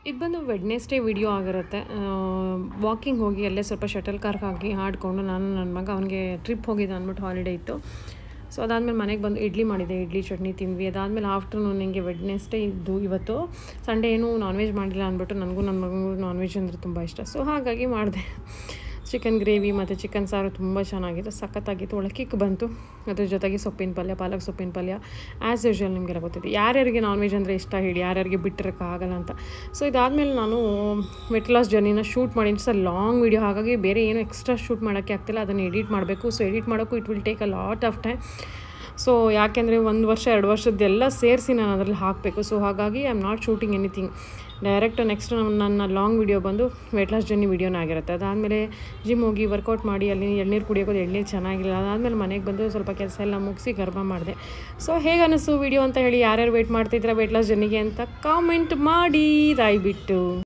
ಇದು ಬಂದು Wednesday video ಆಗಿರುತ್ತೆ ವಾಕಿಂಗ್ ಹೋಗಿ ಅಲ್ಲೇ ಸ್ವಲ್ಪ ಶಟಲ್ ಕಾರ್ಕ್ ಹಾಕಿ ಆಡಿಕೊಂಡು ನಾನು ನನ್ನ ಮಗ ಅವನಿಗೆ ಟ್ರಿಪ್ ಹೋಗಿದ್ದೆ ಅಂದ್ಬಿಟ್ಟು ಹಾಲಿಡೇ ಇತ್ತು ಸೊ ಅದಾದಮೇಲೆ ಮನೆಗೆ ಬಂದು ಇಡ್ಲಿ ಮಾಡಿದೆ ಇಡ್ಲಿ ಚಟ್ನಿ ತಿಂದ್ವಿ ಅದಾದಮೇಲೆ ಆಫ್ಟರ್ನೂನ್ ನನಗೆ ವೆಡ್ನೆಸ್ಡೇ ಇದ್ದು ಇವತ್ತು ಸಂಡೇ ಏನೂ ನಾನ್ ವೆಜ್ ಮಾಡಿಲ್ಲ ಅಂದ್ಬಿಟ್ಟು ನನಗೂ ನನ್ನ ಮಗನಿಗೂ ನಾನ್ ವೆಜ್ ಅಂದರೆ ತುಂಬ ಇಷ್ಟ ಸೊ ಹಾಗಾಗಿ ಮಾಡಿದೆ ಚಿಕನ್ ಗ್ರೇವಿ ಮತ್ತು ಚಿಕನ್ ಸಾರು ತುಂಬ ಚೆನ್ನಾಗಿತ್ತು ಸಖತ್ತಾಗಿತ್ತು ಒಳ್ಳೆ ಕಿಕ್ ಬಂತು ಅದ್ರ ಜೊತೆಗೆ ಸೊಪ್ಪಿನ ಪಲ್ಯ ಪಾಲಕ್ ಸೊಪ್ಪಿನ ಪಲ್ಯ ಆ್ಯಸ್ ಯೂಶ್ವಲ್ ನಿಮಗೆಲ್ಲ ಗೊತ್ತಿದೆ ಯಾರ್ಯಾರಿಗೆ ನಾನ್ ವೆಜ್ ಅಂದರೆ ಇಷ್ಟ ಹೇಳಿ ಯಾರ್ಯಾರಿಗೆ ಬಿಟ್ಟಿರೋಕ್ಕಾಗಲ್ಲ ಅಂತ ಸೊ ಇದಾದಮೇಲೆ ನಾನು ವೆಟ್ ಲಾಸ್ ಜರ್ನಿನ ಶೂಟ್ ಮಾಡಿ ಸರ್ ಲಾಂಗ್ ವೀಡಿಯೋ ಹಾಗಾಗಿ ಬೇರೆ ಏನು ಎಕ್ಸ್ಟ್ರಾ ಶೂಟ್ ಮಾಡೋಕ್ಕೆ ಆಗ್ತಿಲ್ಲ ಅದನ್ನು ಎಡಿಟ್ ಮಾಡಬೇಕು ಸೊ ಎಡಿಟ್ ಮಾಡೋಕ್ಕೂ it will take a lot of time so ಯಾಕೆಂದರೆ ಒಂದು ವರ್ಷ ಎರಡು ವರ್ಷದ್ದೆಲ್ಲ ಸೇರಿಸಿ ನಾನು ಅದರಲ್ಲಿ ಹಾಕಬೇಕು ಸೊ ಹಾಗಾಗಿ I am not shooting anything direct next ನನ್ನ ಲಾಂಗ್ ವೀಡಿಯೋ ಬಂದು ವೆಯ್ಟ್ ಲಾಸ್ ಜರ್ನಿ ವೀಡಿಯೋನೇ ಆಗಿರುತ್ತೆ ಅದಾದಮೇಲೆ ಜಿಮ್ ಹೋಗಿ ವರ್ಕೌಟ್ ಮಾಡಿ ಅಲ್ಲಿ ಎಳ್ನೀರು ಕುಡಿಯೋದು ಎಳ್ನೀರು ಚೆನ್ನಾಗಿಲ್ಲ ಅದಾದಮೇಲೆ ಮನೆಗೆ ಬಂದು ಸ್ವಲ್ಪ ಕೆಲಸ ಎಲ್ಲ ಮುಗಿಸಿ ಗರ್ಭ ಮಾಡಿದೆ ಸೊ ಹೇಗೆ ಅನ್ನಿಸ್ತು ವೀಡಿಯೋ ಅಂತ ಹೇಳಿ ಯಾರ್ಯಾರು ವೆಯ್ಟ್ ಮಾಡ್ತಿದ್ದೀರಾ ವೆಯ್ಟ್ ಲಾಸ್ ಜರ್ನಿಗೆ ಅಂತ ಕಾಮೆಂಟ್ ಮಾಡಿ ದಯವಿಟ್ಟು